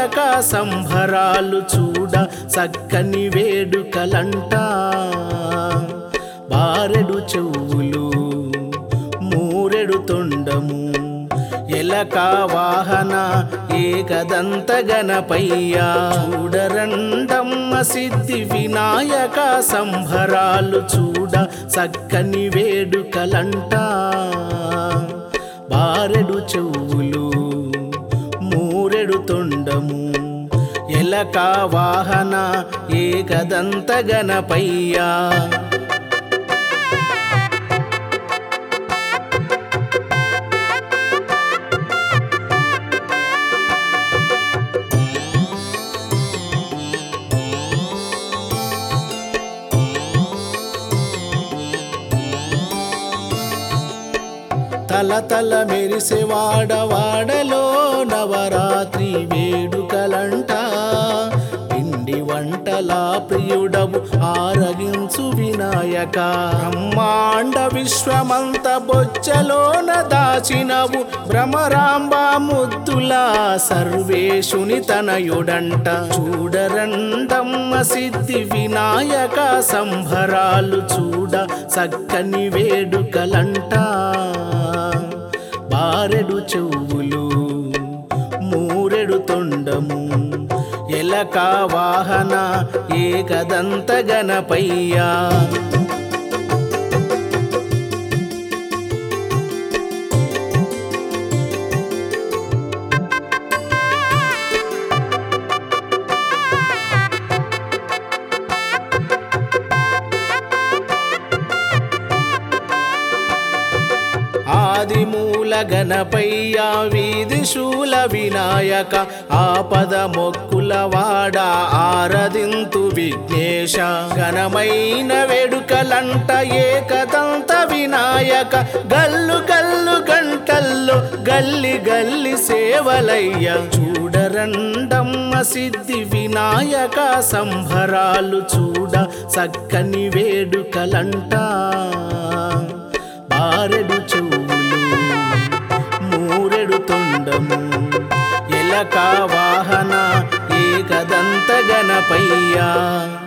వినాయక సంభరాలు చూడ చక్కని వేడుకలంట బారెడు చెవులు మూరెడు తొండము ఎలక వాహన ఏకదంత గణపయ్య చూడరండమ్మ సిద్ధి వినాయక సంభరాలు చూడ చక్కని వేడుకలంట బారెడు చెవులు మూరెడు తొండము ఎలక వాహన ఏకదంత గణపయ్యా తల తల మెరిసే వాడవాడలో నవరాత్రి వేడుకలంట పిండి వంటల ప్రియుడవు ఆరగించు వినాయక బ్రహ్మాండ విశ్వమంత బొచ్చలోన దాచినవు భ్రమరాంబ ముద్దుల సర్వేశుని తనయుడంట చూడరండమ్మ సిద్ధి వినాయక సంభరాలు చూడ చక్కని వేడుకలంట బారెడు చెవులు మూరెడు తొండము ఎలక వాహన ఏకదంత గణపయ్యా ఆదిమూల గణపయ్య వీధి శూల వినాయక ఆపద మొక్కుల వాడ ఆరదింతు విఘ్నేశ ఘనమైన వేడుకలంట ఏకదంత వినాయక గల్లు గల్లు గంటల్లో గల్లి గల్లి సేవలయ్య చూడరండమ్మ సిద్ధి వినాయక సంభరాలు చూడ చక్కని వేడుకలంట బారెడు చెవులు మూరెడు తొండము ఎలక వాహన ఏకదంత గణపయ్యా